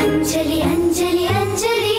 ಅಂಜಲಿ ಅಂಜಲಿ ಅಂಜಲಿ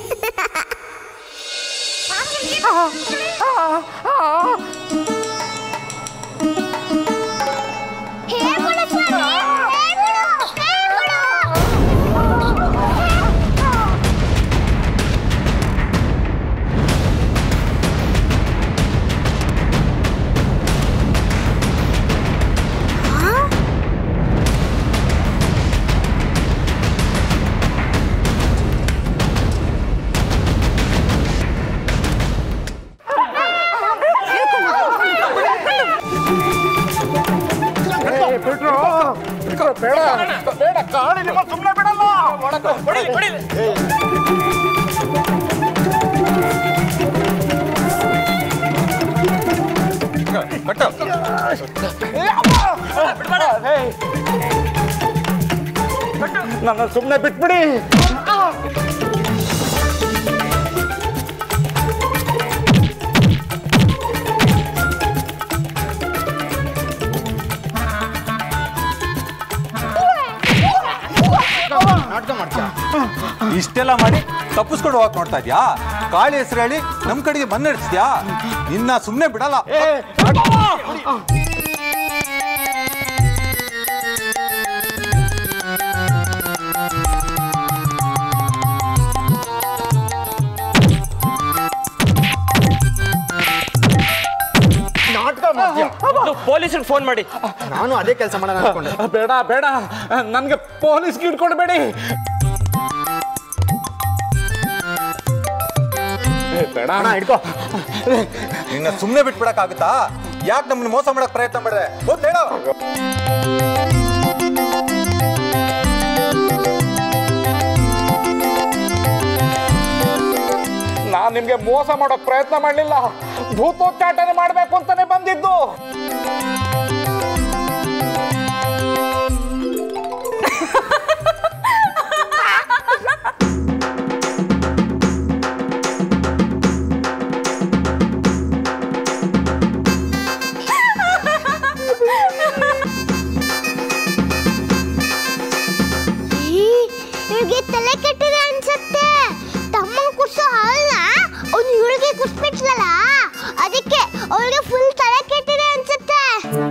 ನನ್ನ ಸುಮ್ಮನೆ ಬಿಟ್ಬಿಡಿ ಇಷ್ಟೆಲ್ಲ ಮಾಡಿ ತಪ್ಪಿಸ್ಕೊಂಡು ಹೋಗಕ್ ನೋಡ್ತಾ ಇದ್ಯಾ ಕಾಳಿ ಹೆಸರು ಹೇಳಿ ನಮ್ ಕಡೆಗೆ ಬಂದಿಡ್ತಿದ್ಯಾ ನಿನ್ನ ಸುಮ್ನೆ ಬಿಡಲ್ಲ ನಾಟಕ ಮಾಡ್ತೀಯ ಪೊಲೀಸರಿಗೆ ಫೋನ್ ಮಾಡಿ ನಾನು ಅದೇ ಕೆಲಸ ಮಾಡೋಣ ಅನ್ಕೊಂಡೆ ಬೇಡ ಬೇಡ ನನ್ಗೆ ಪೊಲೀಸ್ಗೆ ಇಟ್ಕೊಡ್ಬೇಡಿ ಏ, ಬೇಡ ಅಣ್ಣ ಇಟ್ಕೋ ನಿನ್ನ ಸುಮ್ನೆ ಬಿಟ್ಬಿಡಕ್ಕಾಗುತ್ತಾ ಯಾಕೆ ನಮ್ಮನ್ನ ಮೋಸ ಮಾಡಕ್ ಪ್ರಯತ್ನ ಮಾಡಿದೆ ಹೋಗ್ ಹೇಳು ನಾನ್ ನಿಮ್ಗೆ ಮೋಸ ಮಾಡೋಕ್ ಪ್ರಯತ್ನ ಮಾಡ್ಲಿಲ್ಲ ಭೂತೋಚ್ಚಾಟನೆ ಮಾಡ್ಬೇಕು ಅಂತಾನೆ ಬಂದಿದ್ದು ಇವ್ರಿಗೆ ತಲೆ ಕೆಟ್ಟಿದೆ ಅನ್ಸುತ್ತೆ ತಮ್ಮ ಕುಡ್ಸೋ ಹಾಲ್ನ ಅವ್ನು ಇವಳಿಗೆ ಕುಡ್ಸ್ಬಿಟ್ಲಲ್ಲ ಅದಕ್ಕೆ ಅವಳಿಗೆ ಫುಲ್ ತಲೆ ಕೆಟ್ಟಿದೆ ಅನ್ಸುತ್ತೆ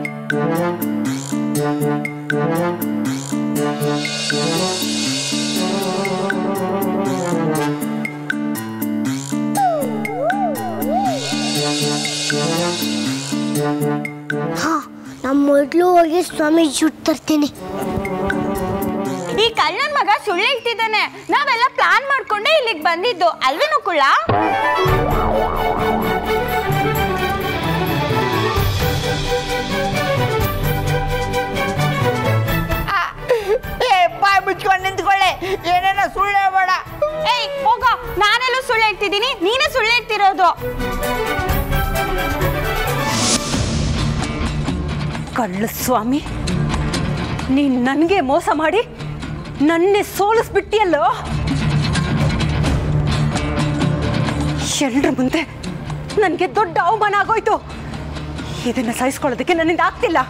ಹಾ ನಮ್ಮ ಮೊದಲು ಹೋಗಿ ಸ್ವಾಮಿ ಜುಟ್ ತರ್ತೀನಿ ಈ ಕಳ್ಳನ್ ಮಗ ಸುಳ್ಳು ಹೇಳ್ತಿದ್ದಾನೆ ನಾವೆಲ್ಲ ಪ್ಲಾನ್ ಮಾಡ್ಕೊಂಡೆ ಇಲ್ಲಿಗೆ ಬಂದಿದ್ದು ಅಲ್ವೇನು ಕುಳ್ಳ ಬಾಯ್ ಮುಚ್ಕೊಂಡು ನಿಂತ್ಕೊಳ್ಳಿ ಏನೇನೋ ಸುಳ್ಳು ಹೇಳ್ಬೇಡ ಏಯ್ ಹೋಗೋ ನಾನೆಲ್ಲೂ ಸುಳ್ಳು ಹೇಳ್ತಿದ್ದೀನಿ ನೀನೇ ಸುಳ್ಳು ಹೇಳ್ತಿರೋದು ಕಳ್ಳ ಸ್ವಾಮಿ ನೀನ್ ನನಗೆ ಮೋಸ ಮಾಡಿ ನನ್ನೇ ಸೋಲಿಸ್ಬಿಟ್ಟಿಯಲ್ಲೋ ಎಲ್ರ ಮುಂದೆ ನನಗೆ ದೊಡ್ಡ ಅವಮಾನ ಆಗೋಯ್ತು ಇದನ್ನ ಸಹಿಸ್ಕೊಳ್ಳೋದಕ್ಕೆ ನನ್ನಿಂದ ಆಗ್ತಿಲ್ಲ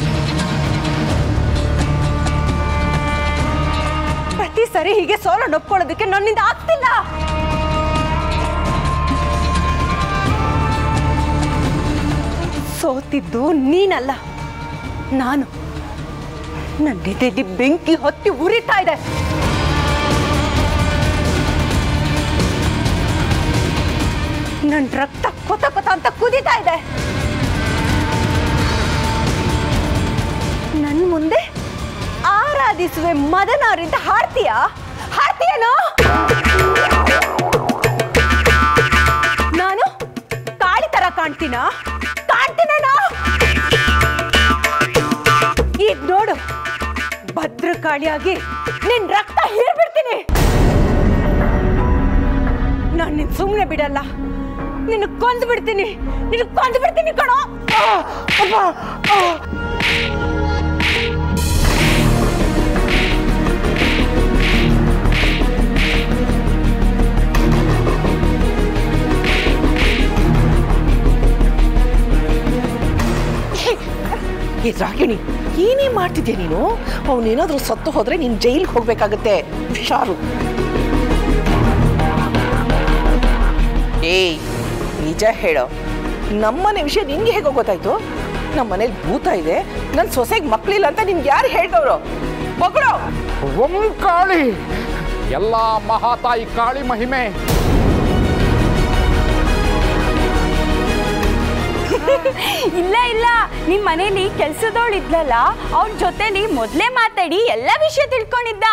ಪ್ರತಿ ಸರಿ ಹೀಗೆ ಸೋಲನ್ನು ಒಪ್ಕೊಳ್ಳೋದಕ್ಕೆ ನನ್ನಿಂದ ಆಗ್ತಿಲ್ಲ ಸೋತಿದ್ದು ನೀನಲ್ಲ ನಾನು ನನ್ನ ಎದೆಯಲ್ಲಿ ಬೆಂಕಿ ಹೊತ್ತಿ ಉರಿತಾ ಇದೆ ನನ್ನ ರಕ್ತ ಕೊತ ಕೊತ ಅಂತ ಕುದೀತಾ ಇದೆ ನನ್ನ ಮುಂದೆ ಆರಾಧಿಸುವೆ ಮದನಾರಿಂದ ಹಾಡ್ತೀಯಾ ಹಾಡ್ತೀಯನೋ ನಾನು ಕಾಳಿ ತರ ಕಾಣ್ತೀನ ಕಾಣ್ತೀನೇನೋ ಈಗ ನೋಡು ಭದ್ರಕಾಳಿಯಾಗಿ ನಿನ್ ರಕ್ತ ಹೀರ್ಬಿಡ್ತೀನಿ ನಾನು ನಿನ್ ಸುಮ್ಮನೆ ಬಿಡಲ್ಲ ನಿನ್ನ ಕೊಂದು ಬಿಡ್ತೀನಿ ನಿನ್ನ ಕೊಂದು ಬಿಡ್ತೀನಿ ಕಣೋ ಆ, ಅಬ್ಬ, ಆ. ಈ ರಾಗಿಣಿ ಏನೇ ಮಾಡ್ತಿದ್ಯಾ ನೀನು ಅವನೇನಾದ್ರೂ ಸತ್ತು ಹೋದ್ರೆ ನೀನು ಜೈಲಿಗೆ ಹೋಗ್ಬೇಕಾಗತ್ತೆ ಹುಷಾರು ಏಯ್ ನಿಜ ಹೇಳೋ ನಮ್ಮನೆ ವಿಷಯ ನಿನ್ಗೆ ಹೇಗೆ ಗೊತ್ತಾಯ್ತು ನಮ್ಮ ಮನೇಲಿ ಭೂತ ಇದೆ ನನ್ನ ಸೊಸೆಗೆ ಮಕ್ಳಿಲ್ಲ ಅಂತ ನಿನ್ಗೆ ಯಾರು ಹೇಳ್ದವ್ರು ಮಗಳು ಓಂ ಕಾಳಿ ಎಲ್ಲ ಮಹಾತಾಯಿ ಕಾಳಿ ಮಹಿಮೆ ಇಲ್ಲ ಇಲ್ಲ ನಿಮ್ ಮನೇಲಿ ಕೆಲ್ಸದವಳು ಇದ್ಲಲ್ಲ ಅವ್ರ ಜೊತೆಲಿ ಮೊದ್ಲೇ ಮಾತಾಡಿ ಎಲ್ಲ ವಿಷಯ ತಿಳ್ಕೊಂಡಿದ್ದ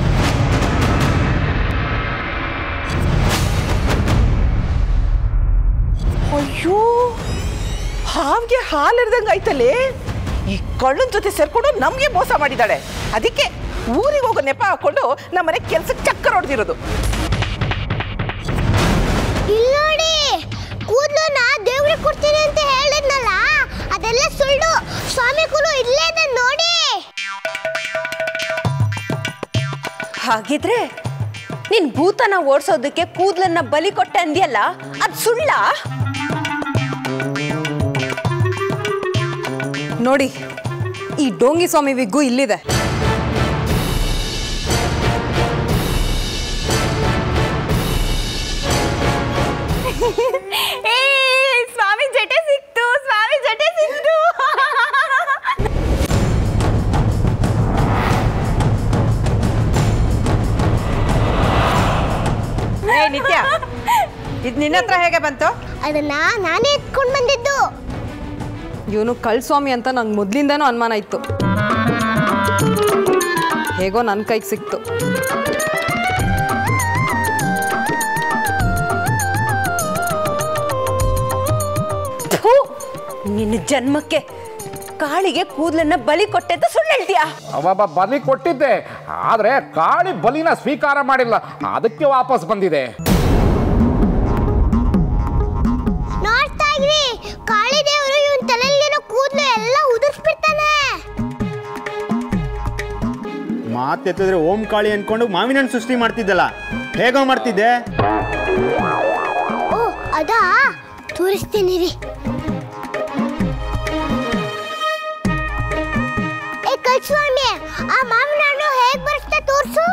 ಅಯ್ಯೋ ಹಾವಿಗೆ ಹಾಲಿರ್ದಂಗೆ ಆಯ್ತಲ್ಲೇ ಈ ಕಳ್ಳನ ಜೊತೆ ಸೇರ್ಕೊಂಡು ನಮಗೆ ಮೋಸ ಮಾಡಿದ್ದಾಳೆ ಅದಕ್ಕೆ ಊರಿಗೆ ಹೋಗೋ ನೆಪ ಹಾಕೊಂಡು ನಮ್ಮನೆ ಕೆಲ್ಸಕ್ಕೆ ಚಕ್ಕರ್ ಹೊಡೆದಿರೋದು ಇಲ್ಲಿ ನೋಡಿ ಕೂದಲನ್ನ ದೇವ್ರಿಗೆ ಕೊಡ್ತೀನಿ ಅಂತ ಹೇಳಿದ್ನಲ್ಲ ಅದೆಲ್ಲ ಸುಳ್ಳು ಸ್ವಾಮಿ ಕೂಲು ಇಲ್ಲೇ ಇದೆ ನೋಡಿ ಹಾಗಿದ್ರೆ ನಿನ್ ಭೂತನ ಓಡಿಸೋದಕ್ಕೆ ಕೂದಲನ್ನ ಬಲಿ ಕೊಟ್ಟೆ ಅಂದ್ಯಲ್ಲ ಅದ್ ಸುಳ್ಳ ನೋಡಿ ಈ ಡೋಂಗಿ ಸ್ವಾಮಿ ವಿಗ್ಗು ಇಲ್ಲಿದೆ ಏ ಸ್ವಾಮಿ ಜಟೆ ಸಿಕ್ತು ಸ್ವಾಮಿ ಜಟೆ ಸಿಕ್ತು ಏ ನಿತ್ಯ ಇದು ನಿನ್ನ ಹತ್ರ ಹೇಗೆ ಬಂತು ಅದನ್ನ ನಾನೇ ಎತ್ಕೊಂಡು ಬಂದಿದ್ದು ಇವನು ಕಳ್ಸ್ವಾಮಿ ಅಂತ ನಂಗೆ ಮೊದ್ಲಿಂದನೂ ಅನುಮಾನ ಇತ್ತು ಹೇಗೋ ನನ್ನ ಕೈಗೆ ಸಿಕ್ತು ಥು, ನಿನ್ನ ಜನ್ಮಕ್ಕೆ ಕಾಳಿಗೆ ಕೂದಲನ್ನ ಬಲಿ ಕೊಟ್ಟೆ ಅಂತ ಸುಳ್ಳು ಹೇಳ್ತೀಯಾ ಅವಬ್ಬ ಬಲಿ ಕೊಟ್ಟಿದ್ದೆ ಆದ್ರೆ ಕಾಳಿ ಬಲಿನ ಸ್ವೀಕಾರ ಮಾಡಿಲ್ಲ ಅದಕ್ಕೆ ವಾಪಸ್ ಬಂದಿದೆ ನೋಡ್ತಾ ಇದ್ರಿ ಕಾಳಿ ದೇವರು ಇವನ್ ತಲೆಯಲ್ಲಿರೋ ಕೂದಲು ಎಲ್ಲ ಉದುರ್ಸ್ಬಿಡ್ತಾನೆ ಮಾತೆತ್ತಿದ್ರೆ ಓಂ ಕಾಳಿ ಅನ್ಕೊಂಡು ಮಾವಿನ ಹಣ್ಣು ಸೃಷ್ಟಿ ಮಾಡ್ತಿದ್ದಲ್ಲ ಹೇಗೋ ಮಾಡ್ತಿದ್ದೆ ಓ ಅದಾ ತೋರಿಸ್ತೀನಿ ರೀ ಏ ಕಲ್ಸ್ವಾಮಿ ಆ ಮಾವಿನ ಹಣ್ಣು ಹೇಗ್ ಬರುತ್ತೆ ತೋರ್ಸು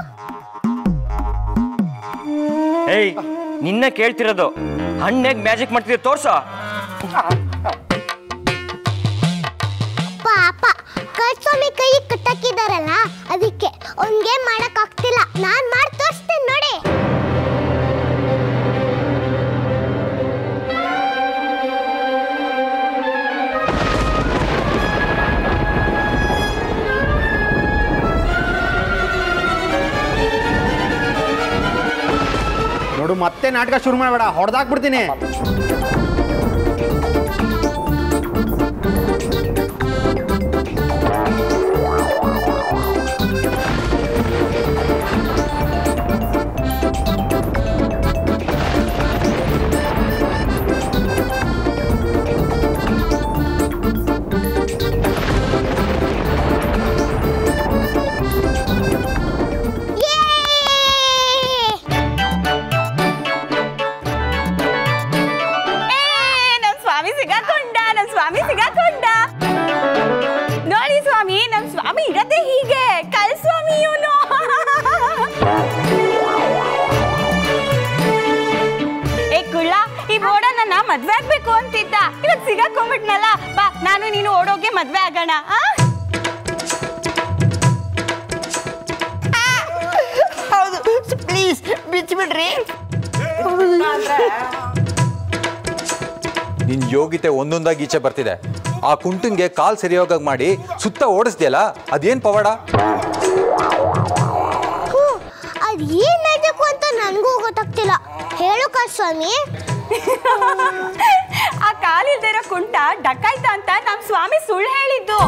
ಏಯ್ ನಿನ್ನ ಕೇಳ್ತಿರೋದು ಹಣ್ಣಾಗ ಮ್ಯಾಜಿಕ್ ಮಾಡ್ತಿದ್ದೆ ತೋರ್ಸೋ ಪಾಪ ಕಲ್ಸ್ವಾಮಿ ಕೈ ಕಟ್ಟಕ್ಕಿದಾರಲ್ಲ ಅದಕ್ಕೆ ಅವ್ನ್ಗೆ ಮಾಡಕ್ ಆಗ್ತಿಲ್ಲ ನಾನ್ ಮಾಡಿ ತೋರಿಸ್ತೀನಿ ನೋಡಿ ನೋಡು ಮತ್ತೆ ನಾಟಕ ಶುರು ಮಾಡಬೇಡ ಹೊಡೆದಾಕ್ಬಿಡ್ತೀನಿ ಏ, ನಮ್ ಸ್ವಾಮಿ ಸಿಗಾಕೊಂಡ ನಮ್ ಸ್ವಾಮಿ ಸಿಗಾಕೊಂಡ ನೋಡಿ ಸ್ವಾಮಿ ನಮ್ ಸ್ವಾಮಿ ಇರತ್ತೆ ಹೀಗೆ ಕಲ್ ಸ್ವಾಮಿ ಇವನು ಏ ಕುಳ್ಳ ಈ ಬೋಡ ನನ್ನ ಮದ್ವೆ ಆಗ್ಬೇಕು ಅಂತಿದ್ದ ಇವಾಗ ಸಿಗಾಕೊಂಡ್ಬಿಟ್ನಲ್ಲ ಬಾ ನಾನು ನೀನು ಓಡೋಗೆ ಮದ್ವೆ ಆಗೋಣ ಆ? ಹೌದು ಪ್ಲೀಸ್ ಬಿಚ್ಚಿಬಿಡ್ರಿ ನಿನ್ ಯೋಗ್ಯತೆ ಒಂದೊಂದಾಗಿ ಈಚೆ ಬರ್ತಿದೆ ಆ ಕುಂಟಂಗೆ ಕಾಲ್ ಸರಿಯೋಗಾಗ್ ಮಾಡಿ ಸುತ್ತ ಓಡಿಸ್ದೆಯಲ್ಲ ಅದೇನ್ ಪವಾಡ ಹ್ಞೂ ಅದ್ ಏನ್ ಮ್ಯಾಜಿಕ್ ಅಂತ ನನಗೂ ಗೊತ್ತಾಗ್ತಿಲ್ಲ ಹೇಳು ಕಲ್ಸ್ವಾಮಿ ಆ ಕಾಲಿಲ್ದಿರೋ ಕುಂಟ ಡಕ್ಕಾಯ್ತ ಅಂತ ನಮ್ ಸ್ವಾಮಿ ಸುಳ್ಳು ಹೇಳಿದ್ದು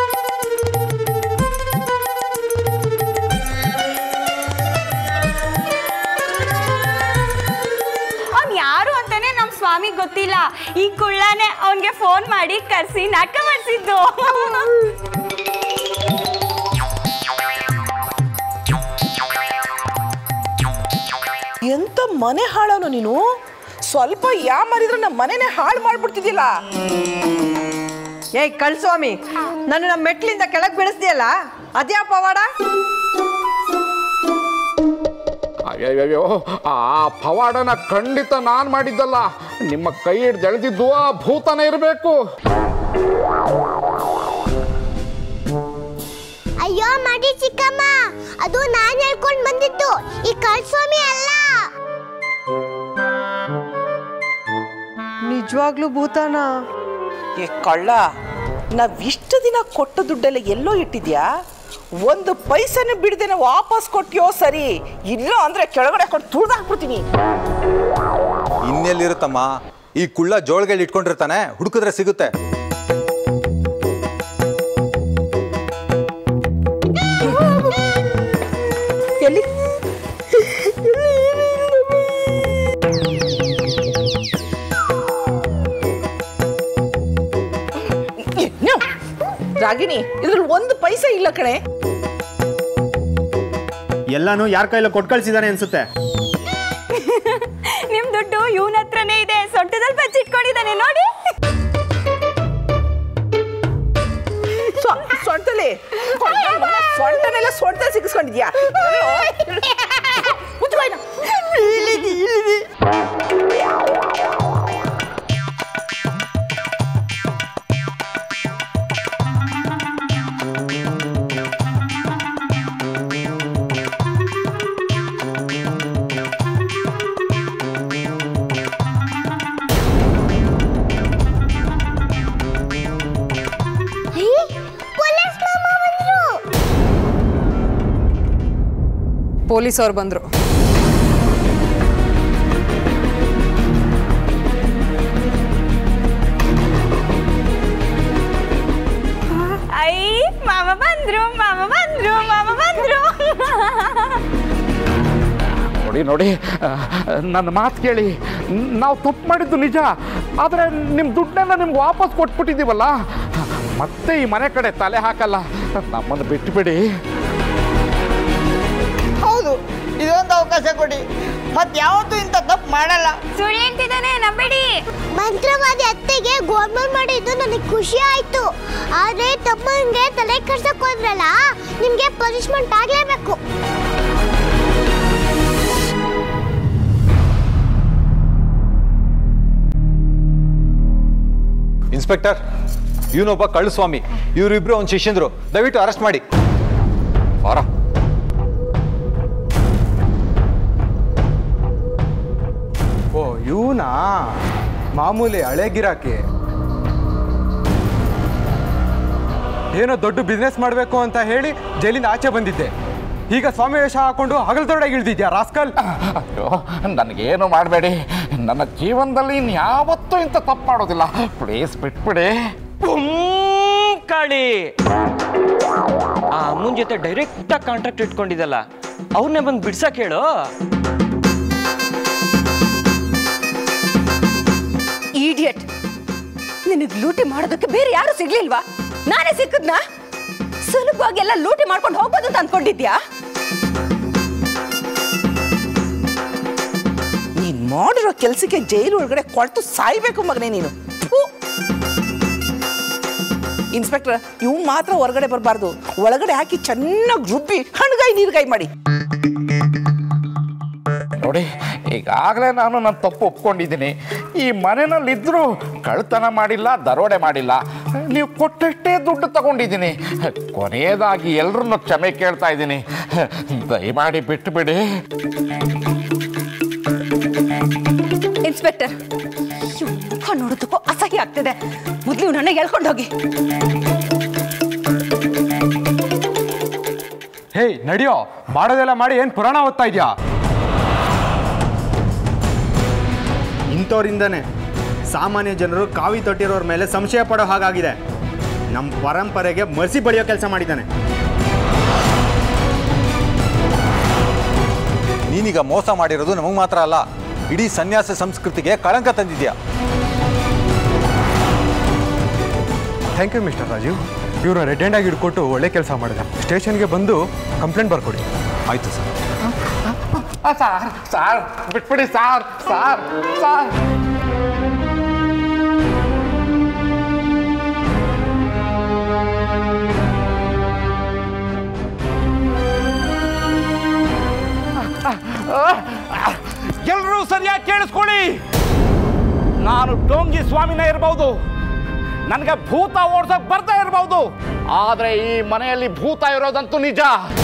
ಅವ್ನ್ ಯಾರು ಅಂತಾನೆ ನಮ್ ಸ್ವಾಮಿ ಗೊತ್ತಿಲ್ಲ ಈ ಕುಳ್ಳನೇ ಅವನ್ಗೆ ಫೋನ್ ಮಾಡಿ ಕರ್ಸಿ ನಾಟಕ ಮಾಡಿಸಿದ್ದು ಎಂತ ಮನೆ ಹಾಳವನು ನೀನು ಸ್ವಲ್ಪ ಯಾ ಮರಿದ್ರೆ ನಮ್ಮ ಮನೆನೇ ಹಾಳು ಮಾಡ್ಬಿಡ್ತಿದ್ದಿಲ್ಲ ಏಯ್ ಕಳ್ಸ್ವಾಮಿ ನನ್ನ ನಮ್ಮ ಮೆಟ್ಲಿಂದ ಕೆಳಗೆ ಬೀಳಿಸ್ದಿಯಲ್ಲ ಅದ್ಯಾ ಪವಾಡ ಅಯ್ಯಯ್ಯೋ ಆ ಪವಾಡನ ಖಂಡಿತ ನಾನು ಮಾಡಿದ್ದಲ್ಲ ನಿಮ್ಮ ಕೈ ಹಿಡ್ದು ಎಳೆದಿದ್ದು ಆ ಭೂತನ ಇರಬೇಕು ಅಯ್ಯೋ ಮಾಡಿ ಚಿಕ್ಕಮ್ಮ ಅದು ನಾನ್ ಹೇಳ್ಕೊಂಡ್ ಬಂದಿದ್ದು ಈ ಕಳ್ಸ್ವಾಮಿ ಅಲ್ಲ ನಿಜವಾಗ್ಲೂ ಭೂತಾನ ಏ ಕಳ್ಳ ನಾವ್ ಇಷ್ಟು ದಿನ ಕೊಟ್ಟ ದುಡ್ಡೆಲ್ಲ ಎಲ್ಲೋ ಇಟ್ಟಿದ್ಯಾ ಒಂದು ಪೈಸೆನೂ ಬಿಡದೇನೆ ವಾಪಸ್ ಕೊಟ್ಟಿಯೋ ಸರಿ ಇಲ್ಲ ಅಂದ್ರೆ ಕೆಳಗಡೆ ಕೊಟ್ಟು ತುಳ್ದು ಹಾಕ್ಬಿಡ್ತೀನಿ ಇನ್ನೆಲ್ಲಿರುತ್ತಮ್ಮ ಈ ಕುಳ್ಳ ಜೋಳ್ಗೆಲ್ ಇಟ್ಕೊಂಡಿರ್ತಾನೆ ಹುಡುಕಿದ್ರೆ ಸಿಗುತ್ತೆ ಎಲ್ಲಿ ಏನು? ರಾಗಿಣಿ ಇದ್ರಲ್ಲಿ ಒಂದು ಪೈಸೆ ಇಲ್ಲ ಕಣೆ ಎಲ್ಲಾನು ಯಾರ ಕೈಲೋ ಕೊಟ್ಟು ಕಳ್ಸಿದಾನೆ ಅನ್ಸುತ್ತೆ ನಿಮ್ ದುಡ್ಡು ಇವನ ಹತ್ರನೇ ಇದೆ ಸೊಂಟದಲ್ಲಿ ಬಚ್ಚಿಟ್ಕೊಂಡಿದ್ದಾನೆ ನೋಡಿ ಸ್ವ- ಸೊಂಟದಲ್ಲಿ ಸೊಂಟನೆಲ್ಲ ಸೊಂಟದಲ್ಲಿ ಸಿಕ್ಕಿಸ್ಕೊಂಡಿದ್ಯಾ ಮುಚ್ಚು ಬಾಯ್ನ. ಹೇ, ಪೊಲೀಸ್ ಮಾಮ ಬಂದ್ರು ಪೊಲೀಸ್ ಅವ್ರು ಬಂದರು ಐ ಮಾಮ ಬಂದ್ರು ಮಾಮ ಬಂದ್ರು ಮಾಮ ಬಂದ್ರು ನೋಡಿ ನೋಡಿ ಆ, ನನ್ನ ಮಾತು ಕೇಳಿ ನಾವು ತಪ್ಪು ಮಾಡಿದ್ದು ನಿಜ ಆದರೆ ನಿಮ್ಮ ದುಡ್ಡನ್ನ ನಿಮ್ಗೆ ವಾಪಸ್ ಕೊಟ್ಬಿಟ್ಟಿದ್ದೀವಲ್ಲ ಮತ್ತೆ ಈ ಮನೆ ಕಡೆ ತಲೆ ಹಾಕಲ್ಲ ನಮ್ಮನ್ನು ಬಿಟ್ಟುಬಿಡಿ ಹೌದು ಇದೊಂದು ಅವಕಾಶ ಕೊಡಿ ಮತ್ತೆ ಯಾವತ್ತೂ ಇಂಥ ತಪ್ಪು ಮಾಡಲ್ಲ ಸುಳ್ಳು ಹೇಳ್ತಿದ್ದಾನೆ ನಂಬೇಡಿ ಮಂತ್ರವಾದಿ ಅತ್ತೆಗೆ ಗೋರ್ಮೆಂಟ್ ಮಾಡಿದ್ದು ನನಗೆ ಖುಷಿ ಆಯ್ತು ಆದ್ರೆ ತಮ್ಮಂಗೆ ತಲೆ ಕರ್ಸಕ್ ಹೋದ್ರಲ್ಲ ನಿಮ್ಗೆ ಪನಿಷ್ಮೆಂಟ್ ಆಗ್ಲೇಬೇಕು ಇನ್ಸ್ಪೆಕ್ಟರ್ ಇವನೊಬ್ಬ ಕಳ್ಳುಸ್ವಾಮಿ ಇವರಿಬ್ರು ಅವ್ನ ಶಿಷ್ಯಂದ್ರು ದಯವಿಟ್ಟು ಅರೆಸ್ಟ್ ಮಾಡಿ ಬಾರ ಓ ಇವನಾ ಮಾಮೂಲಿ ಹಳೆ ಗಿರಾಕಿ ಏನೋ ದೊಡ್ಡ ಬಿಸ್ನೆಸ್ ಮಾಡಬೇಕು ಅಂತ ಹೇಳಿ ಜೈಲಿಂದ ಆಚೆ ಬಂದಿದ್ದೆ ಈಗ ಸ್ವಾಮಿ ವೇಷ ಹಾಕೊಂಡು ಹಗಲ್ದೊಳಗೆ ಇಳ್ದಿದ್ಯಾ ರಾಸ್ಕಲ್ ಅಯ್ಯೋ ನನಗೇನು ಮಾಡಬೇಡಿ ನನ್ನ ಜೀವನದಲ್ಲಿ ಇನ್ಯಾವತ್ತೂ ಇಂಥ ತಪ್ಪು ಮಾಡೋದಿಲ್ಲ ಪ್ಲೀಸ್ ಬಿಟ್ಬಿಡಿ ಕಾಳಿ ಆ ಅಮ್ಮನ ಜೊತೆ ಡೈರೆಕ್ಟ್ ಆಗಿ ಕಾಂಟ್ರಾಕ್ಟ್ ಇಟ್ಕೊಂಡಿದ್ದಲ್ಲ ಅವ್ರನ್ನೇ ಬಂದು ಬಿಡ್ಸಕ್ ಹೇಳು ಈಡಿಯಟ್ ನಿನಗೆ ಲೂಟಿ ಮಾಡೋದಕ್ಕೆ ಬೇರೆ ಯಾರು ಸಿಗ್ಲಿಲ್ವಾ ನಾನೇ ಸಿಕ್ಕದ್ನಾ ಸುಲಭವಾಗಿ ಎಲ್ಲ ಲೂಟಿ ಮಾಡ್ಕೊಂಡು ಹೋಗ್ಬೋದು ಅಂತ ಅನ್ಕೊಂಡಿದ್ಯಾ ನೀನ್ ಮಾಡಿರೋ ಕೆಲ್ಸಕ್ಕೆ ಜೈಲು ಒಳಗಡೆ ಕೊಳ್ತು ಸಾಯ್ಬೇಕು ಮಗನೇ ನೀನು ಥು. ಇನ್ಸ್ಪೆಕ್ಟರ್ ಇವ್ ಮಾತ್ರ ಹೊರಗಡೆ ಬರಬಾರ್ದು ಒಳಗಡೆ ಹಾಕಿ ಚೆನ್ನಾಗಿ ರುಬ್ಬಿ ಹಣ್ಗಾಯಿ ನೀರ್ಗಾಯಿ ಮಾಡಿ ನೋಡಿ ಈಗಾಗಲೇ ನಾನು ನನ್ನ ತಪ್ಪು ಒಪ್ಕೊಂಡಿದ್ದೀನಿ ಈ ಮನೆಯಲ್ಲಿದ್ದರೂ ಕಳ್ತನ ಮಾಡಿಲ್ಲ ದರೋಡೆ ಮಾಡಿಲ್ಲ ನೀವು ಕೊಟ್ಟಷ್ಟೇ ದುಡ್ಡು ತಗೊಂಡಿದ್ದೀನಿ ಕೊನೆಯದಾಗಿ ಎಲ್ಲರನ್ನು ಕ್ಷಮೆ ಕೇಳ್ತಾ ಇದ್ದೀನಿ ದಯಮಾಡಿ ಬಿಟ್ಟುಬಿಡಿ ಇನ್ಸ್ಪೆಕ್ಟರ್ ಇವ್ನ್ ಮುಖ ನೋಡೋದಕ್ಕೂ ಅಸಹ್ಯ ಆಗ್ತಿದೆ ಮೊದ್ಲು ನನ್ನ ಹೇಳ್ಕೊಂಡು ಹೋಗಿ ಹೇಯ್ ನಡಿಯೋ ಮಾಡೋದೆಲ್ಲ ಮಾಡಿ ಏನು ಪುರಾಣ ಓದ್ತಾ ಇದೆಯಾ ಇಂಥವ್ರಿಂದನೇ ಸಾಮಾನ್ಯ ಜನರು ಕಾವಿ ತೊಟ್ಟಿರೋರ ಮೇಲೆ ಸಂಶಯ ಪಡೋ ಹಾಗಾಗಿದೆ ನಮ್ಮ ಪರಂಪರೆಗೆ ಮಸಿ ಬಳಿಯೋ ಕೆಲಸ ಮಾಡಿದ್ದಾನೆ ನೀನೀಗ ಮೋಸ ಮಾಡಿರೋದು ನಮಗೆ ಮಾತ್ರ ಅಲ್ಲ ಇಡೀ ಸನ್ಯಾಸ ಸಂಸ್ಕೃತಿಗೆ ಕಳಂಕ ತಂದಿದ್ಯಾ ಥ್ಯಾಂಕ್ ಯು ಮಿಸ್ಟರ್ ರಾಜೀವ್ ಇವ್ರನ್ನ ರೆಡ್ ಹ್ಯಾಂಡ್ ಆಗಿ ಹಿಡ್ಕೊಟ್ಟು ಒಳ್ಳೆ ಕೆಲಸ ಮಾಡಿದೆ ಸ್ಟೇಷನ್ಗೆ ಬಂದು ಕಂಪ್ಲೇಂಟ್ ಬರ್ಕೊಡಿ ಆಯ್ತು ಸರ್ ಆ, ಸಾರ್ ಸಾರ್ ಬಿಟ್ಬಿಡಿ ಸಾರ್ ಸಾರ್ ಸಾರ್ ಎಲ್ಲರೂ ಸರಿಯಾಗಿ ಕೇಳಿಸ್ಕೊಳ್ಳಿ ನಾನು ಡೋಂಗಿ ಸ್ವಾಮಿನ ಇರಬಹುದು ನನಗೆ ಭೂತ ಓಡ್ಸಕ್ ಬರ್ತಾ ಇರಬಹುದು ಆದ್ರೆ ಈ ಮನೆಯಲ್ಲಿ ಭೂತ ಇರೋದಂತೂ ನಿಜ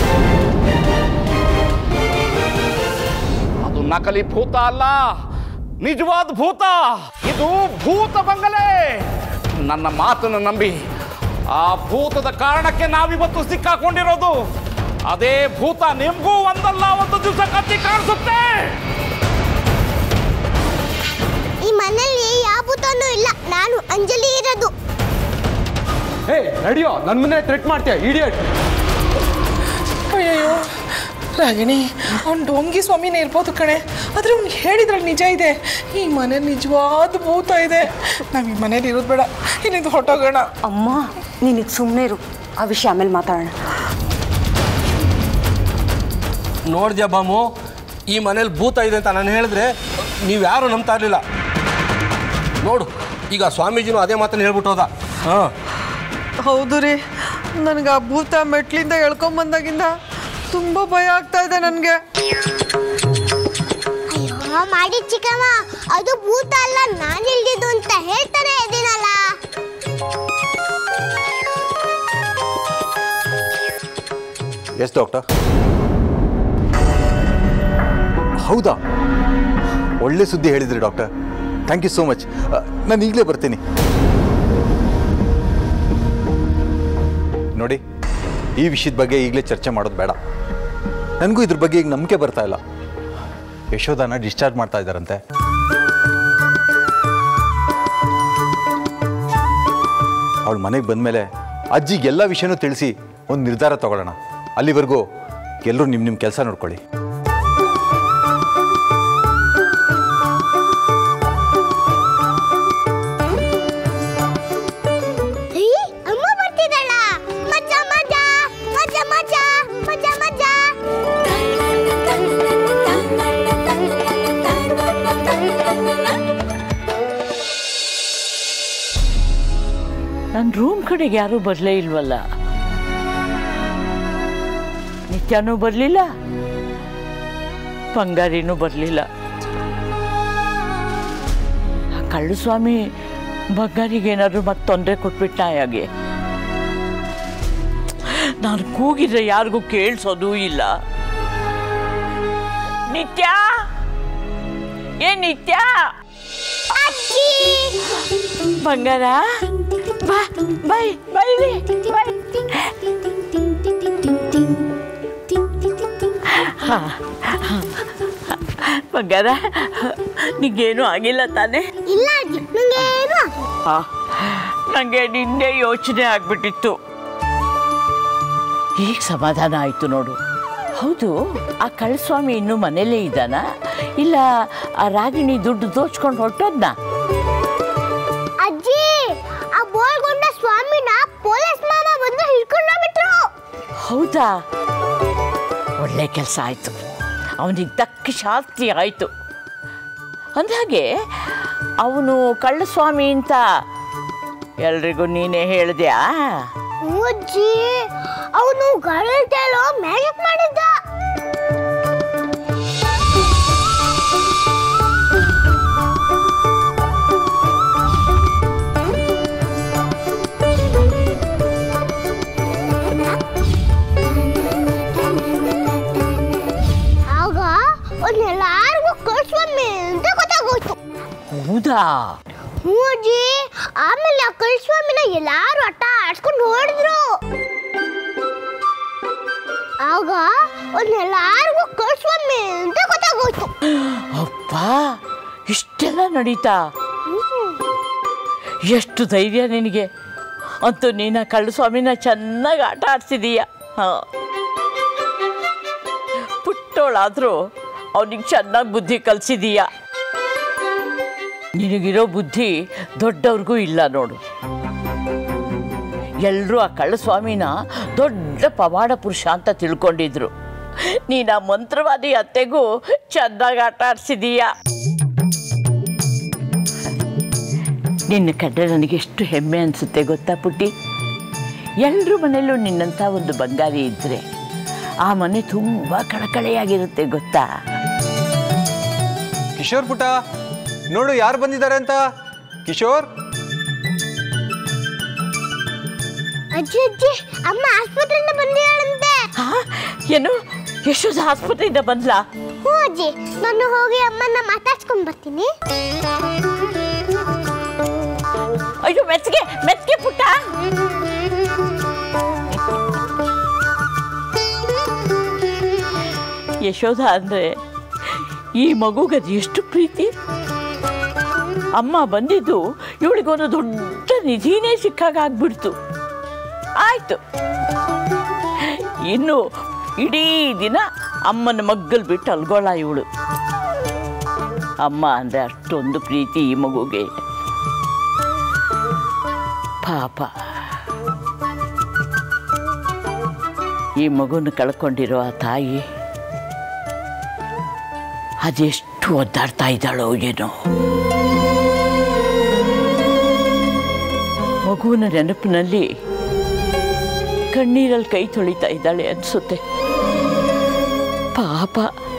ಅದು ನಕಲಿ ಭೂತ ಅಲ್ಲ ನಿಜವಾದ ಭೂತ ಇದು ಭೂತ ಬಂಗಲೆ ನನ್ನ ಮಾತನ್ನು ನಂಬಿ ಆ ಭೂತದ ಕಾರಣಕ್ಕೆ ನಾವಿವತ್ತು ಸಿಕ್ಕಾಕೊಂಡಿರೋದು ಅದೇ ಭೂತ ನಿಮ್ಗೂ ಒಂದಲ್ಲ ಒಂದು ದಿವಸ ಕತ್ತಿ ಕಾಣಿಸುತ್ತೆ ಈ ಮನೇಲಿ ಯಾವ ಭೂತನೂ ಇಲ್ಲ ನಾನು ಅಂಜಲಿ ಇರೋದು ಹೇ ನಡಿಯೋ ನನ್ನ ಮನೆ ಥ್ರೆಟ್ ಮಾಡ್ತೀಯ ಇಡಿಯಟ್ ಅಯ್ಯಯ್ಯೋ ರಾಗಿಣಿ ಅವ್ನು ಡೊಂಗಿ ಸ್ವಾಮಿನೇ ಇರ್ಬೋದು ಕಣೆ ಆದರೆ ಅವ್ನು ಹೇಳಿದ್ರಲ್ಲಿ ನಿಜ ಇದೆ ಈ ಮನೇಲಿ ನಿಜವಾದ ಭೂತ ಇದೆ ನಾವು ಈ ಮನೇಲಿ ಇರೋದು ಬೇಡ ಇನ್ನಿದು ಹೊಟ್ಟೋಗೋಣ ಅಮ್ಮ ನಿನಗೆ ಸುಮ್ಮನೆ ಇರು ಆ ವಿಷಯ ಆಮೇಲೆ ಮಾತಾಡೋಣ ನೋಡಿದ್ಯಾ ಬಾಮು ಈ ಮನೇಲಿ ಭೂತ ಇದೆ ಅಂತ ನಾನು ಹೇಳಿದ್ರೆ ನೀವು ಯಾರು ನಂಬ್ತಾ ಇರಲಿಲ್ಲ ನೋಡು ಈಗ ಸ್ವಾಮೀಜಿನೂ ಅದೇ ಮಾತನ್ನು ಹೇಳ್ಬಿಟ್ಟು ಹೋದ ಹಾಂ ಹೌದು ರೀ ನನಗೆ ಆ ಭೂತ ಮೆಟ್ಲಿಂದ ಎಳ್ಕೊಂಬಂದಾಗಿಂದ ತುಂಬ ಭಯ ಆಗ್ತಾ ಇದೆ ನನಗೆ ಅಯ್ಯೋ ಮಾಡಿ ಚಿಕ್ಕಮ್ಮ ಅದು ಭೂತ ಅಲ್ಲ ನಾನು ಇಲ್ದಿದ್ದು ಅಂತ ಹೇಳ್ತಾನೆ ಇದೀನಲ್ಲ ಎಸ್ ಡಾಕ್ಟರ್ ಹೌದಾ ಒಳ್ಳೆ ಸುದ್ದಿ ಹೇಳಿದ್ರಿ doctor thank you so much ನಾನು ಈಗಲೇ ಬರ್ತೀನಿ ನೋಡಿ ಈ ವಿಷಯದ ಬಗ್ಗೆ ಈಗಲೇ ಚರ್ಚೆ ಮಾಡೋದು ಬೇಡ ನನಗೂ ಇದ್ರ ಬಗ್ಗೆ ಈಗ ನಂಬಿಕೆ ಬರ್ತಾ ಇಲ್ಲ ಯಶೋಧನ ಡಿಸ್ಚಾರ್ಜ್ ಮಾಡ್ತಾ ಇದ್ದಾರಂತೆ ಅವಳು ಮನೆಗೆ ಬಂದಮೇಲೆ ಅಜ್ಜಿಗೆ ಎಲ್ಲ ವಿಷಯನೂ ತಿಳಿಸಿ ಒಂದು ನಿರ್ಧಾರ ತಗೊಳ್ಳೋಣ ಅಲ್ಲಿವರೆಗೂ ಎಲ್ಲರೂ ನಿಮ್ಮ ನಿಮ್ಮ ಕೆಲಸ ನೋಡ್ಕೊಳ್ಳಿ ಏ, ಅಮ್ಮ ಬರ್ತಿದ್ದಾಳ ಮಜಾ ಮಜಾ ಮಜಾ ಮಜಾ ಮಜಾ ಮಜಾ ನನ್ನ ರೂಮ್ ಕಡೆಗೆ ಯಾರೂ ಬರಲೇ ಇಲ್ವಲ್ಲ ನಿತ್ಯನೂ ಬರಲಿಲ್ಲ ಬಂಗಾರಿನೂ ಬರಲಿಲ್ಲ ಆ ಕಳ್ಳು ಸ್ವಾಮಿ ಬಂಗಾರಿಗೆ ಏನಾದ್ರು ಮತ್ತೆ ತೊಂದರೆ ಕೊಟ್ಬಿಟ್ಟ ಹಾಗೆ ನಾನು ಕೂಗಿದ್ರೆ ಯಾರಿಗೂ ಕೇಳಿಸೋದೂ ಇಲ್ಲ ನಿತ್ಯ ಏ ನಿತ್ಯ ಬಂಗಾರ ಬಾ ಬಾಯ್ ಬಾಯ್ ಬಾಯ್ ಹಾ ಬಂಗಾರ ನಿಗೇನು ಆಗಿಲ್ಲ ತಾನೇ ಇಲ್ಲ ಅಜ್ಜಿ ನಂಗೇನು ಆ, ನನಗೆ ನಿನ್ನೆ ಯೋಚನೆ ಆಗ್ಬಿಟ್ಟಿತ್ತು ಈಗ ಸಮಾಧಾನ ಆಯ್ತು ನೋಡು ಹೌದು ಆ ಕಳ್ಳಸ್ವಾಮಿ ಇನ್ನೂ ಮನೇಲೇ ಇದ್ದಾನಾ ಇಲ್ಲ ಆ ರಾಗಿಣಿ ದುಡ್ಡು ದೋಚ್ಕೊಂಡು ಹೊರಟೋದ್ನಾ ಅಜ್ಜಿ ಆ ಬೋಳ್ಗೊಂಡ ಸ್ವಾಮಿನ ಪೊಲೀಸ್ ಮಾಮ ಬಂದು ಹಿಡ್ಕೊಂಡೋಗ್ಬಿಟ್ರು ಹೌದಾ ಒಳ್ಳೆ ಕೆಲಸ ಆಯಿತು ಅವನಿಗೆ ತಕ್ಕ ಶಾಸ್ತಿ ಆಯಿತು ಅಂದಹಾಗೆ ಅವನು ಕಳ್ಳಸ್ವಾಮಿ ಅಂತ ಎಲ್ರಿಗೂ ನೀನೇ ಹೇಳಿದ್ಯಾ ಹ್ಞೂ ಅಜ್ಜಿ ಅವನು ಗರಟೆಲೋ ಮ್ಯಾಜಿಕ್ ಮಾಡಿದ್ದ ಆಗ ಅವ್ನೆಲ್ಲಾರ್ಗೂ ಕಳ್ಸ್ವಾಮಿ ಅಂತ ಗೊತ್ತಾಗೋಯ್ತು ಹೌದಾ ಹ್ಞೂ ಅಜ್ಜಿ ಆಮೇಲೆ ಆ ಕಳ್ಸ್ವಾಮಿನ ಎಲ್ಲಾರು ಆಟ ಆಡ್ಸ್ಕೊಂಡು ಹೊಡೆದ್ರು ಆಗ ಅವ್ನೆಲ್ಲಾರ್ಗೂ ಕಳ್ಸ್ವಾಮಿ ಅಂತ ಗೊತ್ತಾಗೋಯ್ತು ಅಪ್ಪ ಇಷ್ಟೆಲ್ಲ ನಡೀತಾ ಎಷ್ಟು ಧೈರ್ಯ ನಿನಗೆ ಅಂತೂ ನೀನು ಆ ಕಳ್ಳಸ್ವಾಮಿನ ಚೆನ್ನಾಗಿ ಆಟ ಆಡ್ಸಿದೀಯ ಹಾಂ ಪುಟ್ಟೋಳಾದರೂ ಅವನಿಗೆ ಚೆನ್ನಾಗಿ ಬುದ್ಧಿ ಕಲಿಸಿದೀಯ ನಿನಗಿರೋ ಬುದ್ಧಿ ದೊಡ್ಡವ್ರಿಗೂ ಇಲ್ಲ ನೋಡು ಎಲ್ಲರೂ ಆ ಕಳ್ಳಸ್ವಾಮಿನ ದೊಡ್ಡ ಪವಾಡ ಪುರುಷ ಅಂತ ತಿಳ್ಕೊಂಡಿದ್ರು ನೀನು ಆ ಮಂತ್ರವಾದಿ ಅತ್ತೆಗೂ ಚೆನ್ನಾಗಿ ಆಟ ಆಡ್ಸಿದೀಯ ನಿನ್ನ ಕಂಡ್ರೆ ನನಗೆ ಎಷ್ಟು ಹೆಮ್ಮೆ ಅನಿಸುತ್ತೆ ಗೊತ್ತಾ ಪುಟ್ಟಿ ಎಲ್ಲರ ಮನೆಯಲ್ಲೂ ನಿನ್ನಂಥ ಒಂದು ಬಂಗಾರಿ ಇದ್ದರೆ ಆ ಮನೆ ತುಂಬ ಕಳಕಳೆಯಾಗಿರುತ್ತೆ ಗೊತ್ತಾ ಕಿಶೋರ್ ಪುಟ ನೋಡು ಯಾರು ಬಂದಿದ್ದಾರೆ ಅಂತ ಕಿಶೋರ್ ಅಜ್ಜಿ ಅಜ್ಜಿ ಅಮ್ಮ ಆಸ್ಪತ್ರೆಯಿಂದ ಬಂದಿದ್ದಾಳಂತೆ ಏನು ಯಶೋಧ ಆಸ್ಪತ್ರೆಯಿಂದ ಬಂದ್ಲಾ ಹ್ಞೂ ಅಜ್ಜಿ ನಾನು ಹೋಗಿ ಅಮ್ಮನ ಮಾತಾಡ್ಸ್ಕೊಂಡ್ ಬರ್ತೀನಿ ಅಯ್ಯೋ ಮೆಚ್ಚಗೆ ಮೆಚ್ಚಗೆ ಪುಟ್ಟ ಯಶೋಧ ಅಂದರೆ ಈ ಮಗುಗದು ಎಷ್ಟು ಪ್ರೀತಿ ಅಮ್ಮ ಬಂದಿದ್ದು ಇವಳಿಗೊಂದು ದೊಡ್ಡ ನಿಧಿನೇ ಸಿಕ್ಕಾಗ ಆಗ್ಬಿಡ್ತು ಆಯ್ತು ಇನ್ನು ಇಡೀ ದಿನ ಅಮ್ಮನ ಮಗ್ಗಲ್ ಬಿಟ್ಟು ಅಲ್ಗೋಳ ಇವಳು ಅಮ್ಮ ಅಂದರೆ ಅಷ್ಟೊಂದು ಪ್ರೀತಿ ಈ ಮಗುಗೆ ಪಾಪ ಈ ಮಗುನ ಕಳ್ಕೊಂಡಿರೋ ಆ ತಾಯಿ ಅದೆಷ್ಟು ಒದ್ದಾಡ್ತಾ ಇದ್ದಾಳೋ ಏನೋ ಮಗುವಿನ ನೆನಪಿನಲ್ಲಿ ಕಣ್ಣೀರಲ್ಲಿ ಕೈ ತೊಳಿತಾ ಇದ್ದಾಳೆ ಅನಿಸುತ್ತೆ ಪಾಪ